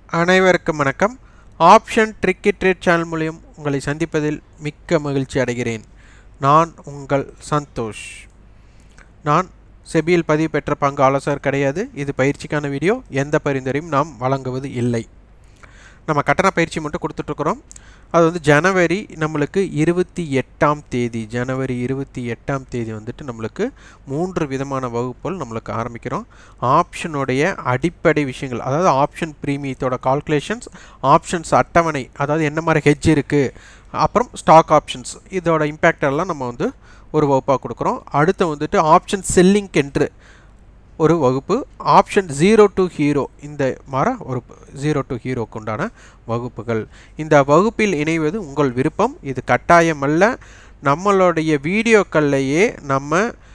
அனைவருக்கும் வணக்கம் option tricky trade channel மூலியம் உங்களை சந்திப்பதில் மிக்க மகிழ்ச்சி அடைகிறேன் நான் உங்கள் சந்தோஷ் நான் செபியில் பதிவு பெற்ற பங்கு ஆலோசகர் கிடையாது இது பயிற்சிக்கான வீடியோ எந்த பரிந்துரையும் நாம் வழங்குவது இல்லை நம்ம கட்டண பயிற்சி மட்டும் கொடுத்துட்ருக்குறோம் அது வந்து ஜனவரி நம்மளுக்கு இருபத்தி எட்டாம் தேதி ஜனவரி இருபத்தி எட்டாம் தேதி வந்துட்டு நம்மளுக்கு மூன்று விதமான வகுப்புகள் நம்மளுக்கு ஆரம்பிக்கிறோம் ஆப்ஷனுடைய அடிப்படை விஷயங்கள் அதாவது ஆப்ஷன் ப்ரீமியத்தோட கால்குலேஷன்ஸ் ஆப்ஷன்ஸ் அட்டவணை அதாவது என்ன மாதிரி ஹெட்ஜ் இருக்குது அப்புறம் ஸ்டாக் ஆப்ஷன்ஸ் இதோட இம்பேக்ட் எல்லாம் நம்ம வந்து ஒரு வகுப்பாக கொடுக்குறோம் அடுத்து வந்துட்டு ஆப்ஷன் செல்லிங் என்று ஒரு வகுப்பு ஆப்ஷன் ஜீரோ டு ஹீரோ இந்த மாதிரி ஒரு ஜீரோ டு ஹீரோக்கு உண்டான வகுப்புகள் இந்த வகுப்பில் இணைவது உங்கள் விருப்பம் இது கட்டாயமல்ல நம்மளுடைய வீடியோக்கள்லையே நம்ம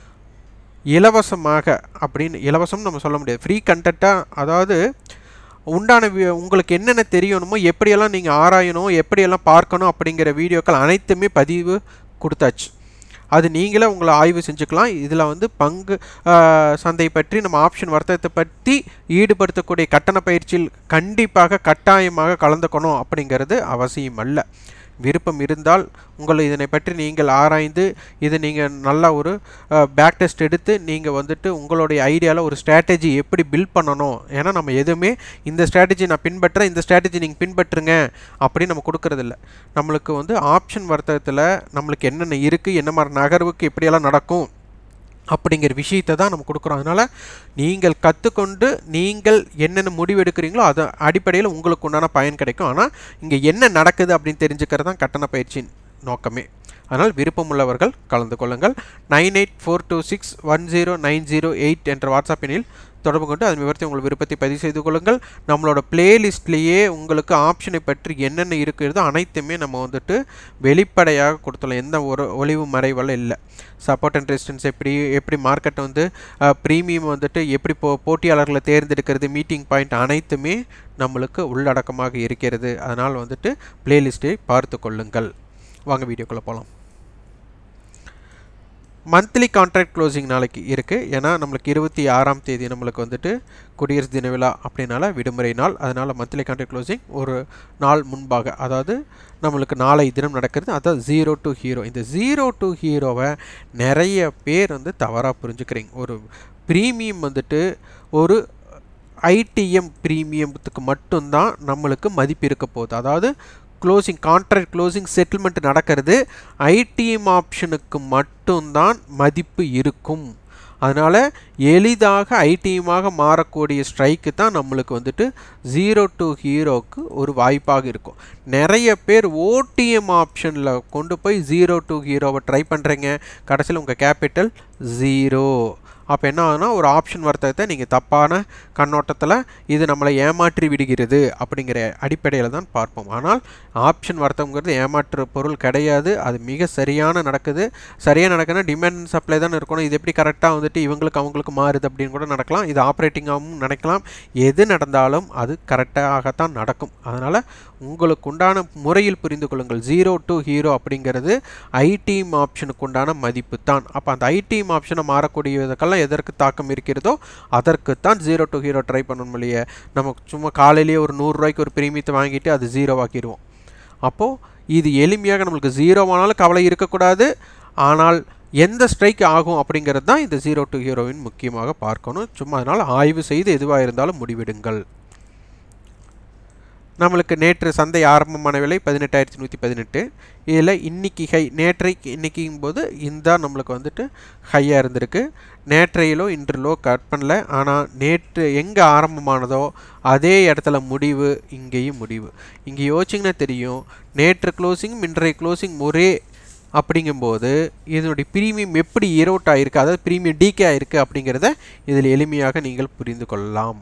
இலவசமாக அப்படின்னு இலவசம் நம்ம சொல்ல முடியாது ஃப்ரீ கண்டென்ட்டாக அதாவது உண்டான வி- உங்களுக்கு என்னென்ன தெரியணுமோ எப்படியெல்லாம் நீங்கள் ஆராயணும் எப்படியெல்லாம் பார்க்கணும் அப்படிங்கிற வீடியோக்கள் அனைத்துமே பதிவு கொடுத்தாச்சு அது நீங்களே உங்களை ஆய்வு செஞ்சுக்கலாம் இதில் வந்து பங்கு ஆஹ், சந்தை பற்றி நம்ம ஆப்ஷன் வர்த்தகத்தை பற்றி ஈடுபடுத்தக்கூடிய கட்டண பயிற்சியில் கண்டிப்பாக கட்டாயமாக கலந்துக்கணும் அப்படிங்கிறது அவசியம் அல்ல விருப்பம் இருந்தால் உங்களை இதனை பற்றி நீங்கள் ஆராய்ந்து இதை நீங்கள் நல்லா ஒரு பேக் டெஸ்ட் எடுத்து நீங்கள் வந்துட்டு உங்களுடைய ஐடியாவில் ஒரு ஸ்ட்ராட்டஜி எப்படி பில்ட் பண்ணணும் ஏன்னா நம்ம எதுவுமே இந்த ஸ்ட்ராட்டஜி நான் பின்பற்றுறேன் இந்த ஸ்ட்ராட்டஜி நீங்கள் பின்பற்றுங்க அப்படின்னு நம்ம கொடுக்கறதில்ல நம்மளுக்கு வந்து ஆப்ஷன் வர்த்தகத்தில் நம்மளுக்கு என்னென்ன இருக்குது என்ன மாதிரி நகர்வுக்கு எப்படியெல்லாம் நடக்கும் அப்படிங்கிற விஷயத்தை தான் நம்ம கொடுக்குறோம் அதனால் நீங்கள் கற்றுக்கொண்டு நீங்கள் என்னென்ன முடிவு எடுக்கிறீங்களோ அது அடிப்படையில் உங்களுக்கு உண்டான பயன் கிடைக்கும் ஆனால் இங்கே என்ன நடக்குது அப்படின்னு தெரிஞ்சுக்கிறது தான் கட்டண பயிற்சியின் நோக்கமே அதனால் விருப்பமுள்ளவர்கள் கலந்து கொள்ளுங்கள் nine eight four two six one zero nine zero eight என்ற வாட்ஸ்அப் எண்ணில் தொடர்பு கொண்டு அதன் விவரத்தை உங்கள் விருப்பத்தை பதிவு செய்து கொள்ளுங்கள் நம்மளோட பிளேலிஸ்ட்லேயே உங்களுக்கு ஆப்ஷனை பற்றி என்னென்ன இருக்கிறதோ அனைத்துமே நம்ம வந்துட்டு வெளிப்படையாக கொடுத்துள்ளோம் எந்த ஒரு ஒளிவு மறைவெல்லாம் இல்லை சப்போர்ட் அண்ட் ரெசிஸ்டன்ஸ் எப்படி எப்படி மார்க்கெட் வந்து ப்ரீமியம் வந்துட்டு எப்படி போ போட்டியாளர்களை தேர்ந்தெடுக்கிறது மீட்டிங் பாயிண்ட் அனைத்துமே நம்மளுக்கு உள்ளடக்கமாக இருக்கிறது அதனால் வந்துட்டு பிளேலிஸ்ட்டை பார்த்து கொள்ளுங்கள் வாங்க வீடியோக்குள்ளே போகலாம் மந்த்லி கான்ட்ராக்ட் க்ளோசிங் நாளைக்கு இருக்குது ஏன்னா நம்மளுக்கு இருபத்தி ஆறாம் தேதி நம்மளுக்கு வந்துட்டு குடியரசு தின விழா அப்படின்னால விடுமுறை நாள் அதனால் மந்த்லி கான்ட்ராக்ட் க்ளோசிங் ஒரு நாள் முன்பாக அதாவது நம்மளுக்கு நாளை தினம் நடக்கிறது அதாவது ஜீரோ டு ஹீரோ இந்த ஜீரோ டு ஹீரோவை நிறைய பேர் வந்து தவறாக புரிஞ்சுக்கிறீங்க ஒரு ப்ரீமியம் வந்துட்டு ஒரு ஐடிஎம் ப்ரீமியத்துக்கு மட்டும்தான் நம்மளுக்கு மதிப்பு இருக்க போகுது அதாவது க்ளோசிங் கான்ட்ராக்ட் க்ளோசிங் செட்டில்மெண்ட் நடக்கிறது ஐடிஎம் ஆப்ஷனுக்கு மட்டும்தான் மதிப்பு இருக்கும் அதனால் எளிதாக ஐடிஎம்மாக மாறக்கூடிய ஸ்ட்ரைக்கு தான் நம்மளுக்கு வந்துட்டு ஜீரோ டு ஹீரோக்கு ஒரு வாய்ப்பாக இருக்கும் நிறைய பேர் ஓடிஎம் ஆப்ஷனில் கொண்டு போய் ஜீரோ டு ஹீரோவை ட்ரை பண்ணுறீங்க கடைசியில் உங்கள் கேபிட்டல் ஜீரோ அப்போ என்ன ஆகுதுன்னா ஒரு ஆப்ஷன் வர்த்தகத்தை நீங்கள் தப்பான கண்ணோட்டத்தில் இது நம்மளை ஏமாற்றி விடுகிறது அப்படிங்கிற அடிப்படையில் தான் பார்ப்போம் ஆனால் ஆப்ஷன் வர்த்தகங்கிறது ஏமாற்று பொருள் கிடையாது அது மிக சரியான நடக்குது சரியாக நடக்குதுன்னா டிமாண்ட் அண்ட் சப்ளை தான் இருக்கணும் இது எப்படி கரெக்டாக வந்துட்டு இவங்களுக்கு அவங்களுக்கு மாறுது அப்படின்னு கூட நடக்கலாம் இது ஆப்ரேட்டிங்காகவும் நடக்கலாம் எது நடந்தாலும் அது கரெக்டாகத்தான் நடக்கும் அதனால் உங்களுக்கு உண்டான முறையில் புரிந்து கொள்ளுங்கள் ஜீரோ டு ஹீரோ அப்படிங்கிறது ஐடிஎம் ஆப்ஷனுக்கு உண்டான மதிப்பு தான் அப்போ அந்த ஐடிஎம் ஆப்ஷனை மாறக்கூடியதுக்கெல்லாம் எதற்கு தாக்கம் இருக்கிறதோ அதற்குத்தான் ஜீரோ டு ஹீரோ ட்ரை பண்ணணும் இல்லையே நம்ம சும்மா காலையிலேயே ஒரு நூறுரூவாய்க்கு ஒரு பிரீமியத்தை வாங்கிட்டு அது ஜீரோ ஆக்கிடுவோம் அப்போது இது எளிமையாக நம்மளுக்கு ஜீரோவானாலும் கவலை இருக்கக்கூடாது ஆனால் எந்த ஸ்ட்ரைக் ஆகும் அப்படிங்கிறது தான் இந்த ஜீரோ டு ஹீரோவின் முக்கியமாக பார்க்கணும் சும்மா அதனால் ஆய்வு செய்து எதுவாக இருந்தாலும் முடிவெடுங்கள் நம்மளுக்கு நேற்று சந்தை ஆரம்பமான விலை பதினெட்டாயிரத்தி நூற்றி பதினெட்டு இதில் இன்னைக்கு ஹை நேற்றைக்கு இன்னைக்கும் போது இந்த நம்மளுக்கு வந்துட்டு ஹையாக இருந்திருக்கு நேற்றையிலோ இன்று லோ கட் பண்ணல ஆனால் நேற்று எங்கே ஆரம்பமானதோ அதே இடத்துல முடிவு இங்கேயும் முடிவு இங்கே யோசிச்சிங்கன்னா தெரியும் நேற்று க்ளோசிங் இன்றைய க்ளோசிங் ஒரே அப்படிங்கும்போது இதனுடைய ப்ரீமியம் எப்படி ஈரோட் ஆயிருக்கு அதாவது ப்ரீமியம் டிகே ஆயிருக்கு அப்படிங்கிறத இதில் எளிமையாக நீங்கள் புரிந்து கொள்ளலாம்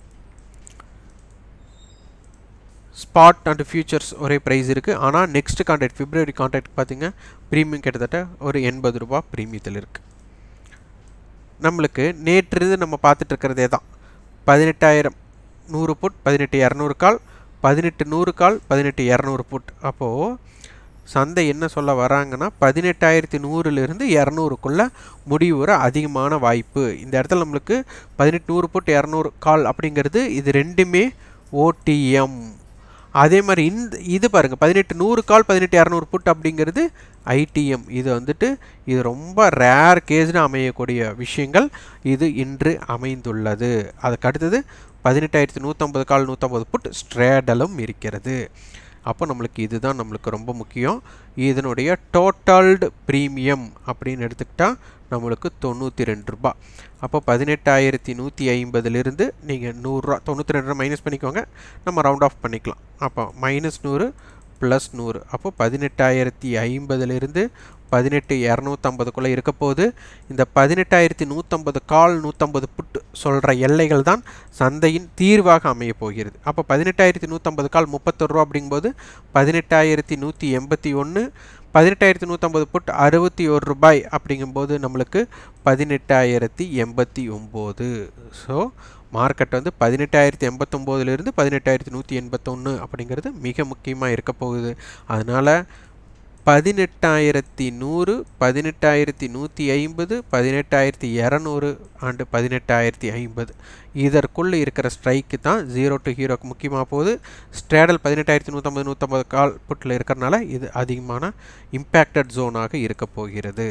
ஸ்பாட் அண்ட் ஃபியூச்சர்ஸ் ஒரே ப்ரைஸ் இருக்குது ஆனால் நெக்ஸ்ட் கான்ட்ராக்ட் பிப்ரவரி கான்ட்ராக்ட் பார்த்தீங்க ப்ரீமியம் கிட்டத்தட்ட ஒரு எண்பது ரூபா ப்ரீமியத்தில் இருக்குது நம்மளுக்கு நேற்று இது நம்ம பார்த்துட்டு இருக்கிறதே தான் பதினெட்டாயிரம் நூறு புட் பதினெட்டு இரநூறு கால் பதினெட்டு நூறு கால் பதினெட்டு இரநூறு புட் அப்போது சந்தை என்ன சொல்ல வராங்கன்னா பதினெட்டாயிரத்தி நூறுலேருந்து இரநூறுக்குள்ளே முடிவுற அதிகமான வாய்ப்பு இந்த இடத்துல நம்மளுக்கு பதினெட்டு நூறு புட் இரநூறு கால் அப்படிங்கிறது இது ரெண்டுமே ஓடிஎம் அதே மாதிரி இந்த இது பாருங்கள் பதினெட்டு நூறு கால் பதினெட்டு இரநூறு புட் அப்படிங்கிறது ஐடிஎம் இது வந்துட்டு இது ரொம்ப ரேர் கேஸ்னு அமையக்கூடிய விஷயங்கள் இது இன்று அமைந்துள்ளது அதுக்கு அடுத்தது பதினெட்டாயிரத்தி நூற்றம்பது கால் நூற்றம்பது புட் ஸ்ட்ரேடலும் இருக்கிறது அப்போ நம்மளுக்கு இதுதான் நம்மளுக்கு ரொம்ப முக்கியம் இதனுடைய டோட்டல்டு ப்ரீமியம் அப்படின்னு எடுத்துக்கிட்டால் நம்மளுக்கு தொண்ணூற்றி ரெண்டு ரூபா அப்போ பதினெட்டாயிரத்தி நூற்றி ஐம்பதுலேருந்து நீங்கள் நூறுரூவா தொண்ணூற்றி ரெண்டு ரூபா மைனஸ் பண்ணிக்கோங்க நம்ம ரவுண்ட் ஆஃப் பண்ணிக்கலாம் அப்போ மைனஸ் நூறு ப்ளஸ் நூறு அப்போ பதினெட்டாயிரத்தி ஐம்பதுலேருந்து பதினெட்டு இரநூத்தம்பதுக்குள்ளே இருக்க போது இந்த பதினெட்டாயிரத்தி நூற்றம்பது கால் நூற்றம்பது புட்டு சொல்கிற எல்லைகள் தான் சந்தையின் தீர்வாக அமைய போகிறது அப்போ பதினெட்டாயிரத்தி நூற்றம்பது கால் முப்பத்தொரு ரூபா அப்படிங்கும்போது பதினெட்டாயிரத்தி நூற்றி எண்பத்தி ஒன்று பதினெட்டாயிரத்தி நூற்றம்பது புட் அறுபத்தி ஒரு ரூபாய் அப்படிங்கும்போது நம்மளுக்கு பதினெட்டாயிரத்தி எண்பத்தி ஒம்பது ஸோ மார்க்கெட் வந்து பதினெட்டாயிரத்தி எண்பத்தொம்போதுலேருந்து பதினெட்டாயிரத்தி நூற்றி எண்பத்தொன்று அப்படிங்கிறது மிக முக்கியமாக இருக்க போகுது அதனால் பதினெட்டாயிரத்தி நூறு பதினெட்டாயிரத்தி நூற்றி ஐம்பது பதினெட்டாயிரத்தி இரநூறு அண்டு பதினெட்டாயிரத்தி ஐம்பது இதற்குள்ளே இருக்கிற ஸ்ட்ரைக்கு தான் ஜீரோ டு ஹீரோக்கு முக்கியமாக போகுது ஸ்ட்ரேடல் பதினெட்டாயிரத்தி நூற்றம்பது நூற்றம்பது கால் புட்டில் இருக்கிறனால இது அதிகமான இம்பேக்டட் ஜோனாக இருக்க போகிறது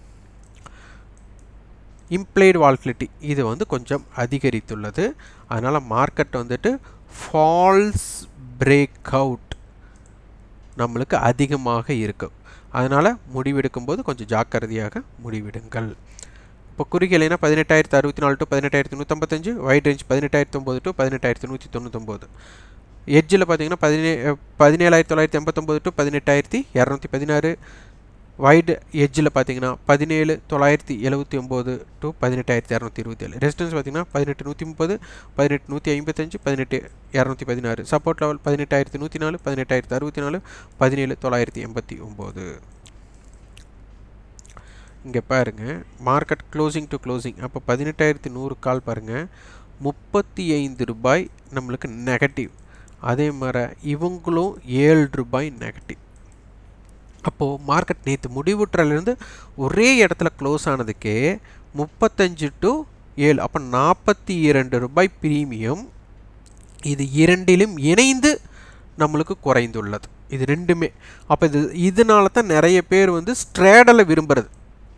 இம்ப்ளைடு வால்டிலிட்டி இது வந்து கொஞ்சம் அதிகரித்துள்ளது அதனால் மார்க்கெட் வந்துட்டு ஃபால்ஸ் பிரேக் அவுட் நம்மளுக்கு அதிகமாக இருக்கும் அதனால் முடிவெடுக்கும்போது கொஞ்சம் ஜாக்கிரதையாக முடிவெடுங்கள் இப்போ குறுகியலைனா பதினெட்டாயிரத்து அறுபத்தி நாலு டு பதினெட்டாயிரத்தி நூற்றம்பத்தஞ்சு வைட் ரேஞ்ச் பதினெட்டாயிரத்தி ஒம்பது டு பதினெட்டாயிரத்தி நூற்றி தொண்ணூத்தொம்பது எட்ஜில் பார்த்தீங்கன்னா பதினே பதினேழாயிரத்தி தொள்ளாயிரத்தி எண்பத்தொம்பது டு பதினெட்டாயிரத்தி இரநூத்தி பதினாறு வைடு எட்ஜில் பார்த்தீங்கன்னா பதினேழு தொள்ளாயிரத்தி எழுபத்தி ஒம்பது டு பதினெட்டாயிரத்தி இரநூத்தி இருபத்தி ஏழு ரெசிஸ்டன்ஸ் பார்த்தீங்கன்னா பதினெட்டு நூற்றி முப்பது பதினெட்டு நூற்றி ஐம்பத்தஞ்சு பதினெட்டு இரநூத்தி பதினாறு சப்போர்ட் லெவல் பதினெட்டாயிரத்தி நூற்றி நாலு பதினெட்டாயிரத்தி அறுபத்தி நாலு பதினேழு தொள்ளாயிரத்தி எண்பத்தி ஒம்பது இங்கே பாருங்கள் மார்க்கெட் க்ளோசிங் டு க்ளோசிங் அப்போ பதினெட்டாயிரத்தி நூறு கால் பாருங்கள் முப்பத்தி ஐந்து ரூபாய் நம்மளுக்கு நெகட்டிவ் அதே மாதிரி இவங்களும் ஏழு ரூபாய் நெகட்டிவ் அப்போது மார்க்கெட் நேற்று முடிவுற்றலேருந்து ஒரே இடத்துல க்ளோஸ் ஆனதுக்கே முப்பத்தஞ்சு டு ஏழு அப்போ நாற்பத்தி இரண்டு ரூபாய் ப்ரீமியம் இது இரண்டிலும் இணைந்து நம்மளுக்கு குறைந்துள்ளது இது ரெண்டுமே அப்போ இது இதனால தான் நிறைய பேர் வந்து ஸ்ட்ரேடலை விரும்புறது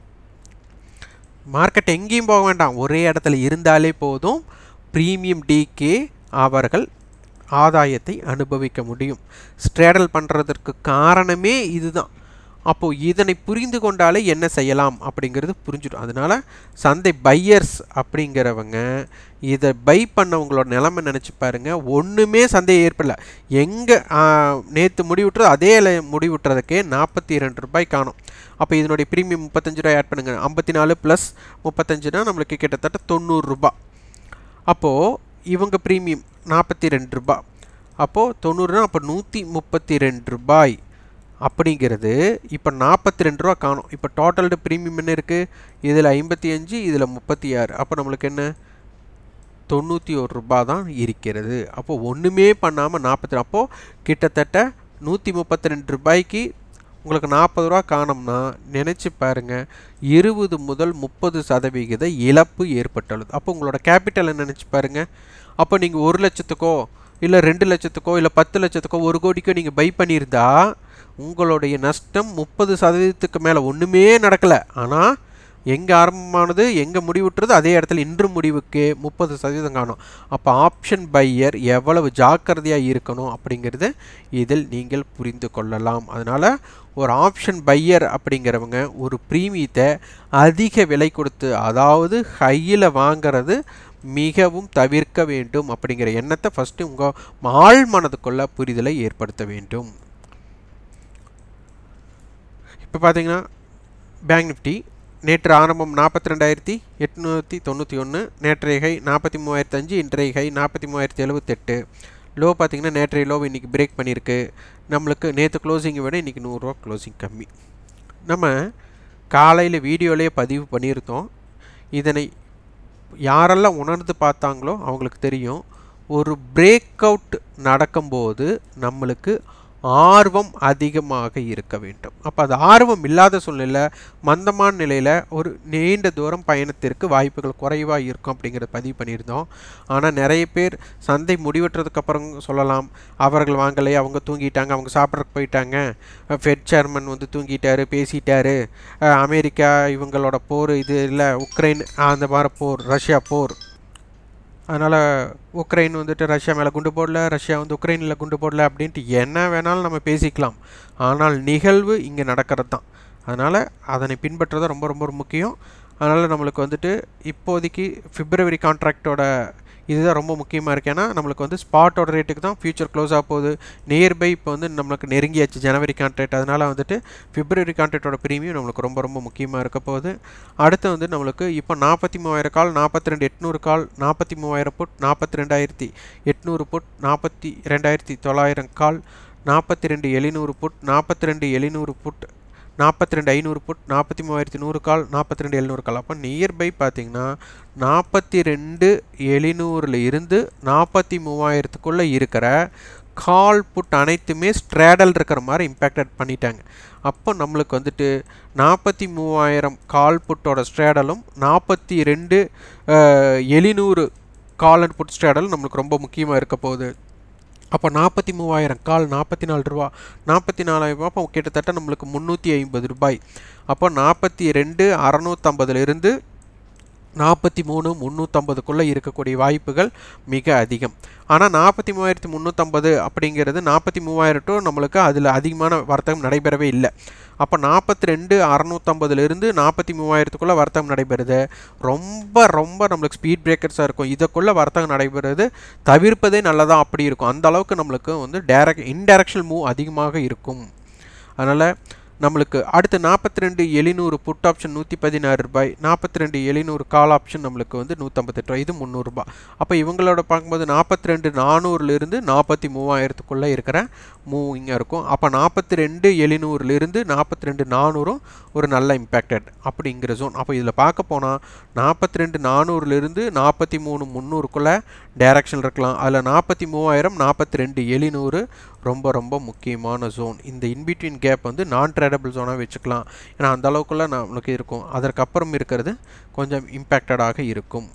மார்க்கெட் எங்கேயும் போக வேண்டாம் ஒரே இடத்துல இருந்தாலே போதும் ப்ரீமியம் டிகே அவர்கள் ஆதாயத்தை அனுபவிக்க முடியும் ஸ்ட்ரேடல் பண்ணுறதற்கு காரணமே இதுதான் அப்போது இதனை புரிந்து கொண்டாலே என்ன செய்யலாம் அப்படிங்கிறது புரிஞ்சிடும் அதனால் சந்தை பையர்ஸ் அப்படிங்கிறவங்க இதை பை பண்ணவங்களோட நிலைமை நினச்சி பாருங்கள் ஒன்றுமே சந்தையை ஏற்படல எங்கே நேற்று முடிவுட்டுறது அதே முடிவுட்டுறதுக்கே நாற்பத்தி ரெண்டு ரூபாய் காணும் அப்போ இதனுடைய ப்ரீமியம் முப்பத்தஞ்சு ரூபாய் ஆட் பண்ணுங்கள் ஐம்பத்தி நாலு ப்ளஸ் முப்பத்தஞ்சுனா நம்மளுக்கு கிட்டத்தட்ட தொண்ணூறுரூபா அப்போது இவங்க ப்ரீமியம் நாற்பத்தி ரெண்டு ரூபாய் அப்போது தொண்ணூறுனா அப்போ நூற்றி முப்பத்தி ரெண்டு ரூபாய் அப்படிங்கிறது இப்போ நாற்பத்தி ரெண்டு ரூபா காணும் இப்போ டோட்டல்டு ப்ரீமியம் என்ன இருக்குது இதில் ஐம்பத்தி அஞ்சு இதில் முப்பத்தி ஆறு அப்போ நம்மளுக்கு என்ன தொண்ணூற்றி ஒரு ரூபா தான் இருக்கிறது அப்போது ஒன்றுமே பண்ணாமல் நாற்பத்தி அப்போது கிட்டத்தட்ட நூற்றி முப்பத்தி ரெண்டு ரூபாய்க்கு உங்களுக்கு நாற்பது ரூபா காணோம்னா நினச்சி பாருங்கள் இருபது முதல் முப்பது சதவிகித இழப்பு ஏற்பட்டுள்ளது அப்போ உங்களோட கேபிட்டலை நினச்சி பாருங்கள் அப்போ நீங்கள் ஒரு லட்சத்துக்கோ இல்லை ரெண்டு லட்சத்துக்கோ இல்லை பத்து லட்சத்துக்கோ ஒரு கோடிக்கோ நீங்கள் பை பண்ணியிருந்தா உங்களுடைய நஷ்டம் முப்பது சதவீதத்துக்கு மேலே ஒன்றுமே நடக்கலை ஆனால் எங்கே ஆரம்பமானது எங்கே முடிவுட்டுறது அதே இடத்துல இன்று முடிவுக்கு முப்பது சதவீதம் காணும் அப்போ ஆப்ஷன் பையர் எவ்வளவு ஜாக்கிரதையாக இருக்கணும் அப்படிங்கிறத இதில் நீங்கள் புரிந்து கொள்ளலாம் அதனால் ஒரு ஆப்ஷன் பையர் அப்படிங்கிறவங்க ஒரு ப்ரீமியத்தை அதிக விலை கொடுத்து அதாவது ஹையில் வாங்கிறது மிகவும் தவிர்க்க வேண்டும் அப்படிங்கிற எண்ணத்தை ஃபஸ்ட்டு உங்கள் ஆள் மனதுக்குள்ள புரிதலை ஏற்படுத்த வேண்டும் இப்போ பார்த்தீங்கன்னா பேங்க் நிஃப்டி நேற்று ஆரம்பம் நாற்பத்தி ரெண்டாயிரத்தி எட்நூற்றி தொண்ணூற்றி ஒன்று நேற்றைய ஹை நாற்பத்தி மூவாயிரத்தி அஞ்சு இன்றைய ஹை நாற்பத்தி மூவாயிரத்தி எழுபத்தெட்டு லோ பார்த்திங்கன்னா நேற்றைய லோ இன்றைக்கி பிரேக் பண்ணியிருக்கு நம்மளுக்கு நேற்று க்ளோசிங்கை விட இன்றைக்கி நூறுரூவா க்ளோசிங் கம்மி நம்ம காலையில் வீடியோலேயே பதிவு பண்ணியிருந்தோம் இதனை யாரெல்லாம் உணர்ந்து பார்த்தாங்களோ அவங்களுக்கு தெரியும் ஒரு பிரேக் அவுட் நடக்கும்போது நம்மளுக்கு ஆர்வம் அதிகமாக இருக்க வேண்டும் அப்போ அது ஆர்வம் இல்லாத சூழ்நிலை மந்தமான நிலையில் ஒரு நீண்ட தூரம் பயணத்திற்கு வாய்ப்புகள் குறைவாக இருக்கும் அப்படிங்கிறத பதிவு பண்ணியிருந்தோம் ஆனால் நிறைய பேர் சந்தை முடிவெற்றதுக்கு அப்புறம் சொல்லலாம் அவர்கள் வாங்கலை அவங்க தூங்கிட்டாங்க அவங்க சாப்பிட்றதுக்கு போயிட்டாங்க ஃபெட் சேர்மன் வந்து தூங்கிட்டாரு பேசிட்டாரு அஹ் அமெரிக்கா இவங்களோட போர் இது இல்லை உக்ரைன் அந்த மாதிரி போர் ரஷ்யா போர் அதனால் உக்ரைன் வந்துட்டு ரஷ்யா மேலே குண்டு போடல ரஷ்யா வந்து உக்ரைனில் குண்டு போடல அப்படின்ட்டு என்ன வேணாலும் நம்ம பேசிக்கலாம் ஆனால் நிகழ்வு இங்கே நடக்கிறது தான் அதனால் அதனை பின்பற்றுறது ரொம்ப ரொம்ப முக்கியம் அதனால் நம்மளுக்கு வந்துட்டு இப்போதைக்கு பிப்ரவரி கான்ட்ராக்டோட இதுதான் ரொம்ப முக்கியமாக இருக்குது ஏன்னா நம்மளுக்கு வந்து ஸ்பாட்டோட ரேட்டுக்கு தான் ஃபியூச்சர் க்ளோஸ் ஆக போகுது நியர்பை இப்போ வந்து நம்மளுக்கு நெருங்கியாச்சு ஜனவரி கான்ட்ராக்ட் அதனால் வந்துட்டு பிப்ரவரி கான்ட்ராக்டோட ப்ரீமியம் நம்மளுக்கு ரொம்ப ரொம்ப முக்கியமாக இருக்க போகுது அடுத்து வந்து நம்மளுக்கு இப்போ நாற்பத்தி மூவாயிரம் கால் நாற்பத்தி ரெண்டு எட்நூறு கால் நாற்பத்தி மூவாயிரம் புட் நாற்பத்தி ரெண்டாயிரத்தி எட்நூறு புட் நாற்பத்தி ரெண்டாயிரத்தி தொள்ளாயிரம் கால் நாற்பத்தி ரெண்டு எழுநூறு புட் நாற்பத்தி ரெண்டு எழுநூறு புட் நாற்பத்தி ரெண்டு ஐநூறு புட் நாற்பத்தி மூவாயிரத்தி நூறு கால் நாற்பத்தி ரெண்டு எழுநூறு கால் அப்போ நியர்பை பார்த்தீங்கன்னா நாற்பத்தி ரெண்டு எழுநூறில் இருந்து நாற்பத்தி மூவாயிரத்துக்குள்ளே இருக்கிற கால் புட் அனைத்துமே ஸ்ட்ரேடல் இருக்கிற மாதிரி இம்பேக்டட் பண்ணிட்டாங்க அப்போ நம்மளுக்கு வந்துட்டு நாற்பத்தி மூவாயிரம் கால் புட்டோட ஸ்ட்ரேடலும் நாற்பத்தி ரெண்டு எழுநூறு கால் அண்ட் புட் ஸ்ட்ரேடல் நம்மளுக்கு ரொம்ப முக்கியமாக இருக்க போகுது அப்போ நாற்பத்தி மூவாயிரம் கால் நாற்பத்தி நாலு ரூபா நாற்பத்தி நாலாயிரம் ரூபா அப்போ கிட்டத்தட்ட நம்மளுக்கு முந்நூற்றி ஐம்பது ரூபாய் அப்போ நாற்பத்தி ரெண்டு அறநூற்றம்பதுலேருந்து நாற்பத்தி மூணு முந்நூற்றம்பதுக்குள்ளே இருக்கக்கூடிய வாய்ப்புகள் மிக அதிகம் ஆனால் நாற்பத்தி மூவாயிரத்தி முந்நூற்றம்பது அப்படிங்கிறது நாற்பத்தி மூவாயிரம் டு நம்மளுக்கு அதில் அதிகமான வர்த்தகம் நடைபெறவே இல்லை அப்போ நாற்பத்தி ரெண்டு அறநூற்றம்பதுலேருந்து நாற்பத்தி மூவாயிரத்துக்குள்ளே வர்த்தகம் நடைபெறுது ரொம்ப ரொம்ப நம்மளுக்கு ஸ்பீட் பிரேக்கர்ஸாக இருக்கும் இதுக்குள்ளே வர்த்தகம் நடைபெறுது தவிர்ப்பதே நல்லதாக அப்படி இருக்கும் அந்த அளவுக்கு நம்மளுக்கு வந்து டேரக்ட் இன்டைரக்ஷனல் மூவ் அதிகமாக இருக்கும் அதனால் நம்மளுக்கு அடுத்து நாற்பத்தி ரெண்டு எழுநூறு புட் ஆப்ஷன் நூற்றி பதினாறு ரூபாய் நாற்பத்தி ரெண்டு எழுநூறு கால் ஆப்ஷன் நம்மளுக்கு வந்து நூற்றம்பத்தெட்டு ரூபாய் இது முந்நூறுரூபா அப்போ இவங்களோட பார்க்கும்போது நாற்பத்தி ரெண்டு நானூறுலேருந்து நாற்பத்தி மூவாயிரத்துக்குள்ளே இருக்கிற மூவிங்காக இருக்கும் அப்போ நாற்பத்தி ரெண்டு எழுநூறுலேருந்து நாற்பத்தி ரெண்டு நானூறும் ஒரு நல்ல இம்பேக்டட் அப்படிங்கிற ஜோன் அப்போ இதில் பார்க்க போனால் நாற்பத்தி ரெண்டு நானூறுலேருந்து நாற்பத்தி மூணு முந்நூறுக்குள்ளே டைரக்ஷன் இருக்கலாம் அதில் நாற்பத்தி மூவாயிரம் நாற்பத்தி ரெண்டு எழுநூறு ரொம்ப ரொம்ப முக்கியமான ஜோன் இந்த இன்பிட்வீன் கேப் வந்து நான் ட்ரேடபிள் ஜோனாக வச்சுக்கலாம் ஏன்னா அந்த அளவுக்குள்ள நம்மளுக்கு இருக்கும் அதற்கப்புறம் இருக்கிறது கொஞ்சம் இம்பேக்டடாக இருக்கும்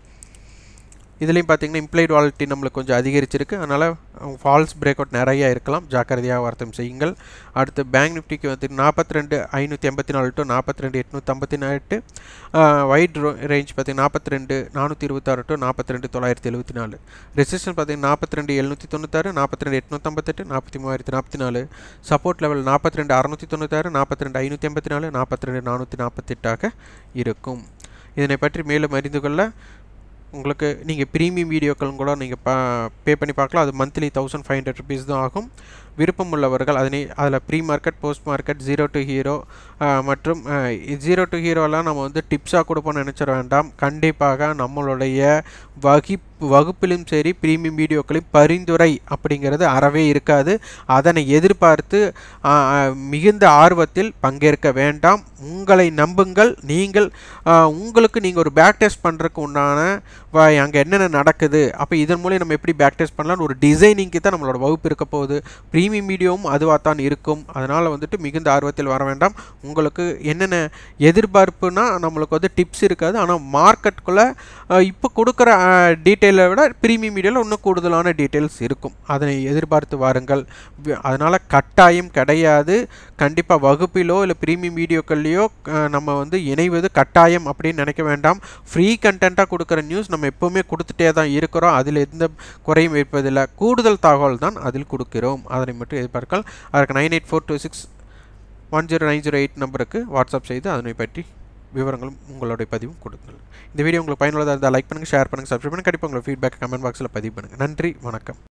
இதுலேயும் பார்த்தீங்கன்னா இம்ப்ளைட் வாலிட்டி நம்மளுக்கு கொஞ்சம் அதிகரிச்சிருக்கு அதனால் ஃபால்ஸ் பிரேக் அவுட் நிறையா இருக்கலாம் ஜாக்கிரதையாக வர்த்தம் செய்யுங்கள் அடுத்து பேங்க் நிஃப்டிக்கு வந்து நாற்பத்தி ரெண்டு ஐநூற்றி எண்பத்தி நாலு டு நாற்பத்தி ரெண்டு எட்நூற்றம்பத்தி எட்டு வைட் ரேஞ்ச் பார்த்தீங்கன்னா நாற்பத்தி ரெண்டு நானூற்றி இருபத்தாறு டு நாற்பத்தி ரெண்டு தொள்ளாயிரத்தி எழுபத்தி நாலு ரெசிஸ்டன் பார்த்தீங்கன்னா நாற்பத்தி ரெண்டு எழுநூற்றி தொண்ணூத்தாறு நாற்பத்தி ரெண்டு எட்நூற்றம்பத்தெட்டு நாற்பத்தி மூவாயிரத்தி நாற்பத்தி நாலு சப்போர்ட் லெவல் நாற்பத்தி ரெண்டு அறநூற்றி தொண்ணூத்தாறு நாற்பத்தி ரெண்டு ஐநூற்றி எண்பத்தி நாலு நாற்பத்தி ரெண்டு நானூற்றி நாற்பத்தெட்டாக இருக்கும் இதனை பற்றி மேலும் அறிந்து கொள்ள உங்களுக்கு நீங்கள் ப்ரீமியம் வீடியோக்களும் கூட நீங்கள் பா பே பண்ணி பார்க்கலாம் அது monthly thousand five hundred rupees தான் ஆகும் விருப்பம் உள்ளவர்கள் அதனை அதில் pre market post market zero to hero மற்றும் ஜீரோ டு ஹீரோலாம் நம்ம வந்து டிப்ஸாக கொடுப்போம்னு நினச்சிட வேண்டாம் கண்டிப்பாக நம்மளுடைய வகிப்பு வகுப்பிலும் சரி ப்ரீமியம் வீடியோக்களையும் பரிந்துரை அப்படிங்கிறது அறவே இருக்காது அதனை எதிர்பார்த்து மிகுந்த ஆர்வத்தில் பங்கேற்க வேண்டாம் உங்களை நம்புங்கள் நீங்கள் உங்களுக்கு நீங்கள் ஒரு பேக் டெஸ்ட் பண்ணுறதுக்கு உண்டான அங்கே என்னென்ன நடக்குது அப்போ இதன் மூலம் நம்ம எப்படி பேக் டெஸ்ட் பண்ணலாம்னு ஒரு டிசைனிங்க்கு தான் நம்மளோட வகுப்பு இருக்க போகுது ப்ரீமியம் வீடியோவும் அதுவாக தான் இருக்கும் அதனால் வந்துட்டு மிகுந்த ஆர்வத்தில் வர வேண்டாம் உங்களுக்கு என்னென்ன எதிர்பார்ப்புனா நம்மளுக்கு வந்து டிப்ஸ் இருக்காது ஆனால் மார்க்கெட்டுக்குள்ளே இப்போ கொடுக்குற டீட்டெயிலை விட ப்ரீமியம் வீடியோவில் இன்னும் கூடுதலான டீட்டெயில்ஸ் இருக்கும் அதனை எதிர்பார்த்து வாருங்கள் அதனால் கட்டாயம் கிடையாது கண்டிப்பாக வகுப்பிலோ இல்லை ப்ரீமியம் வீடியோக்கள்லையோ நம்ம வந்து இணைவது கட்டாயம் அப்படின்னு நினைக்க வேண்டாம் ஃப்ரீ கண்டென்ட்டாக கொடுக்குற நியூஸ் நம்ம எப்போவுமே கொடுத்துட்டே தான் இருக்கிறோம் அதில் எந்த குறையும் இருப்பதில்லை கூடுதல் தகவல் தான் அதில் கொடுக்கிறோம் அதனை மட்டும் எதிர்பார்க்கலாம் அதற்கு nine eight four two six one zero nine zero eight நம்பருக்கு வாட்ஸ்அப் செய்து அதனை பற்றி விவரங்களும் உங்களுடைய பதிவும் கொடுங்கள் இந்த வீடியோ உங்களுக்கு பயனுள்ளதாக இருந்தால் லைக் பண்ணுங்கள் ஷேர் பண்ணுங்கள் சப்ஸ்கிரைப் பண்ணுங்கள் கண்டிப்பாக உங்களோட ஃபீட்பேக் கமெண்ட் பாக்ஸில் பதிவு பண்ணுங்கள் நன்றி வணக்கம்